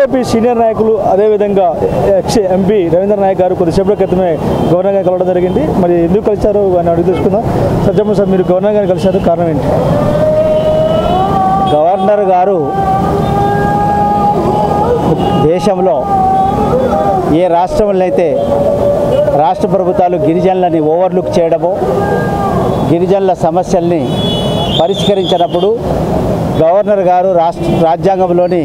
BJP senior నాయకులు అదేవిధంగా ex MP Ravindra Naik గారు కొద్దిసేపటి క్రితమే గవర్నర్ గారిని కలవడం జరిగింది మరి ఎందుకు కలిశారు అని అడిగి తెలుసుకుందాం సత్యమ్మ సార్ మీరు గవర్నర్ గారిని కలిశారు కారణం ఏంటి గవర్నర్ గారు దేశంలో ఏ రాష్ట్రంలో అయితే రాష్ట్ర ప్రభుత్వాలు గిరిజనులని ఓవర్లుక్ చేయడమో గిరిజనుల సమస్యల్ని పరిష్కరించినప్పుడు గవర్నర్ గారు రాష్ట్ర రాజ్యాంగంలోని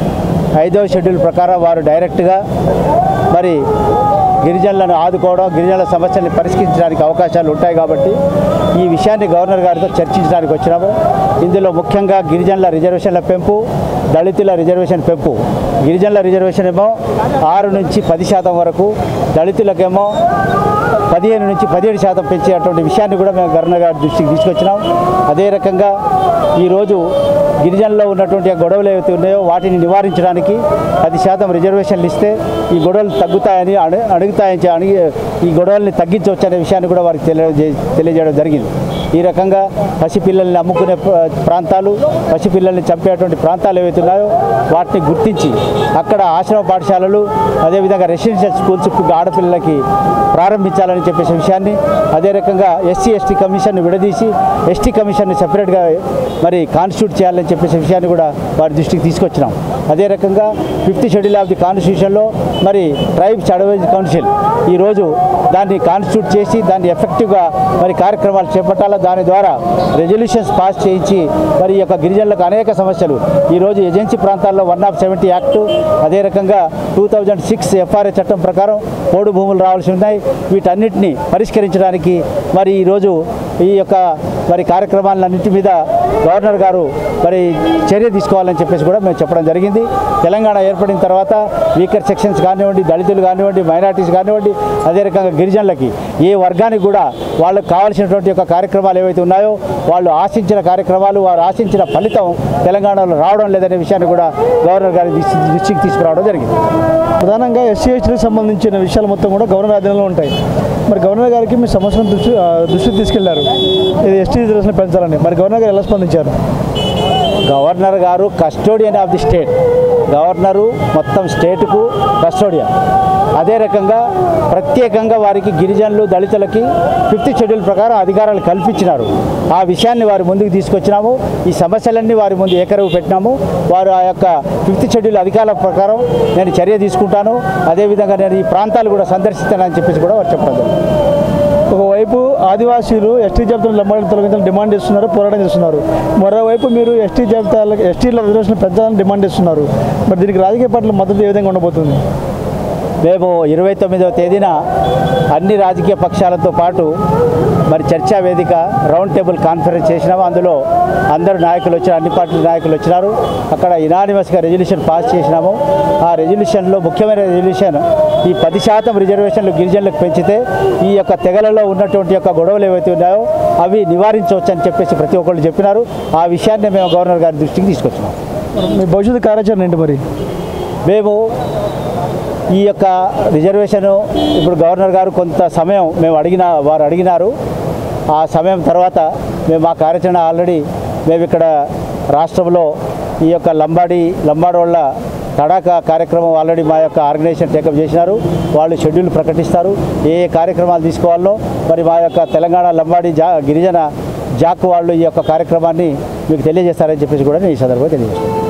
ఐదవ షెడ్యూల్ ప్రకారం వారు డైరెక్ట్గా మరి గిరిజనులను ఆదుకోవడం గిరిజనుల సమస్యల్ని పరిష్కరించడానికి అవకాశాలు ఉంటాయి కాబట్టి ఈ విషయాన్ని గవర్నర్ గారితో చర్చించడానికి వచ్చినాము ఇందులో ముఖ్యంగా గిరిజనుల రిజర్వేషన్ల పెంపు దళితుల రిజర్వేషన్ పెంపు గిరిజనుల రిజర్వేషన్ ఏమో ఆరు నుంచి పది శాతం వరకు దళితులకేమో పదిహేను నుంచి పదిహేడు శాతం పెంచేటువంటి విషయాన్ని కూడా మేము గవర్నర్ గారి దృష్టికి తీసుకొచ్చినాం అదే రకంగా ఈరోజు గిరిజనుల్లో ఉన్నటువంటి ఆ గొడవలు ఏవైతే ఉన్నాయో వాటిని నివారించడానికి పది శాతం రిజర్వేషన్లు ఇస్తే ఈ గొడవలు తగ్గుతాయని అడు- అడుగుతాయని చె- అడిగి ఈ గొడవల్ని తగ్గించవచ్చు అనే విషయాన్ని కూడా వారికి తెలియజే తెలియజేయడం జరిగింది ఈ రకంగా పసిపిల్లల్ని అమ్ముకునే ప్ర- ప్రాంతాలు పసిపిల్లల్ని చంపేటువంటి ప్రాంతాలు ఏవైతే ఉన్నాయో వాటిని గుర్తించి అక్కడ ఆశ్రమ పాఠశాలలు అదేవిధంగా రెసిడెన్షియల్ స్కూల్స్ ఆడపిల్లలకి ప్రారంభించాలని చెప్పేసి విషయాన్ని అదే రకంగా ఎస్సీ ఎస్టీ కమిషన్ విడదీసి ఎస్టీ కమిషన్ని సెపరేట్గా మరి కాన్స్టిట్యూట్ చేయాలని చెప్పేసి విషయాన్ని కూడా వారి దృష్టికి తీసుకొచ్చినాం అదే రకంగా ఫిఫ్త్ షెడ్యూల్ ఆఫ్ ది కాన్స్టిట్యూషన్లో మరి ట్రైబ్స్ అడ్వైజ్ కౌన్సిల్ ఈరోజు దాన్ని కాన్స్టిట్యూట్ చేసి దాన్ని ఎఫెక్టివ్గా మరి కార్యక్రమాలు చేపట్టాలా దాని ద్వారా రెజల్యూషన్స్ పాస్ చేయించి మరి ఈ యొక్క గిరిజనులకు అనేక సమస్యలు ఈరోజు ఏజెన్సీ ప్రాంతాల్లో వన్ ఆఫ్ సెవెంటీ యాక్ట్ అదే రకంగా టూ థౌజండ్ సిక్స్ ఎఫ్ఆర్ఏ చట్టం ప్రకారం పోడు భూములు రావాల్సి ఉన్నాయి వీటన్నిటిని పరిష్కరించడానికి మరి ఈరోజు ఈ యొక్క మరి కార్యక్రమాలన్నింటి మీద గవర్నర్ గారు మరి చర్య తీసుకోవాలని చెప్పేసి కూడా మేము చెప్పడం జరిగింది తెలంగాణ ఏర్పడిన తర్వాత వీకర్ సెక్షన్స్ కానివ్వండి దళితులు కానివ్వండి మైనార్టీస్ కానివ్వండి అదే రకంగా గిరిజనులకి ఏ వర్గానికి కూడా వాళ్ళకు కావాల్సినటువంటి యొక్క కార్యక్రమాలు ఏవైతే ఉన్నాయో వాళ్ళు ఆశించిన కార్యక్రమాలు వారు ఆశించిన ఫలితం తెలంగాణలో రావడం లేదనే విషయాన్ని కూడా గవర్నర్ గారి దృష్టి- దృష్టికి తీసుకురావడం జరిగింది ప్రధానంగా ఎస్సీ ఎస్టీలకు సంబంధించిన విషయాలు మొత్తం కూడా గవర్నర్ ఆధీనంలో ఉంటాయి మరి గవర్నర్ గారికి మీ సమస్యను దృష్టి ఆ, దృష్టికి తీసుకెళ్లారు ఇది ఎస్టీ రిజర్వేషన్ పెంచాలని మరి గవర్నర్ గారు ఎలా స్పందించారు గవర్నర్ గారు custodian of the state governor మొత్తం స్టేట్కు కస్టోడియన్ అదే రకంగా ప్రత్యేకంగా వారికి గిరిజనులు దళితులకి ఫిఫ్త్ షెడ్యూల్ ప్రకారం అధికారాలు కల్పించినారు ఆ విషయాన్ని వారి ముందుకు తీసుకొచ్చినాము ఈ సమస్యలన్నీ వారి ముందు ఏకరవు పెట్టినాము వారు ఆ యొక్క ఫిఫ్త్ షెడ్యూల్ అధికారుల ప్రకారం నేను చర్య తీసుకుంటాను అదేవిధంగా నేను ఈ ప్రాంతాలు కూడా సందర్శిస్తానని చెప్పేసి కూడా వారు చెప్పడం జరిగింది. ఒకవైపు ఆదివాసీలు ఎస్టీ జాబితాను లంబాడీలు తొలగించాలని డిమాండ్ చేస్తున్నారు పోరాటం చేస్తున్నారు మరోవైపు మీరు ఎస్టీ జాబితాలకు ఎస్టీల రిజర్వేషన్ పెంచాలని డిమాండ్ చేస్తున్నారు మరి దీనికి రాజకీయ పార్టీల మద్దతు ఏ విధంగా ఉండబోతుంది మేము ఇరవై తొమ్మిదవ తేదీన అన్ని రాజకీయ పక్షాలతో పాటు మరి చర్చా వేదిక రౌండ్ టేబుల్ కాన్ఫరెన్స్ చేసినాము అందులో అందరు నాయకులు వచ్చిన అన్ని పార్టీల నాయకులు వచ్చినారు అక్కడ ఇనానిమస్గా రెజల్యూషన్ పాస్ చేసినాము ఆ రెజల్యూషన్లో ముఖ్యమైన రెజల్యూషన్ ఈ పది శాతం రిజర్వేషన్లు గిరిజనులకు పెంచితే ఈ యొక్క తెగలలో ఉన్నటువంటి యొక్క గొడవలు ఏవైతే ఉన్నాయో అవి నివారించవచ్చు అని చెప్పేసి ప్రతి ఒక్కళ్ళు చెప్పినారు ఆ విషయాన్ని మేము గవర్నర్ గారి దృష్టికి తీసుకొచ్చినాం మీ భవిష్యత్తు కార్యాచరణ ఏంటి మరి మేము ఈ యొక్క రిజర్వేషన్ ఇప్పుడు గవర్నర్ గారు కొంత సమయం మేము అడిగిన వారు అడిగినారు ఆ సమయం తర్వాత మేము ఆ కార్యాచరణ ఆల్రెడీ మేము ఇక్కడ రాష్ట్రంలో ఈ యొక్క లంబాడి లంబాడోళ్ళ తడాక కార్యక్రమం ఆల్రెడీ మా యొక్క ఆర్గనైజేషన్ టేకప్ చేసినారు వాళ్ళు షెడ్యూల్ ప్రకటిస్తారు ఏ ఏ కార్యక్రమాలు తీసుకోవాలో మరి మా యొక్క తెలంగాణ లంబాడి జా గిరిజన జాక్ వాళ్ళు ఈ యొక్క కార్యక్రమాన్ని మీకు తెలియజేస్తారని చెప్పేసి కూడా నేను ఈ సందర్భంగా తెలియజేస్తాను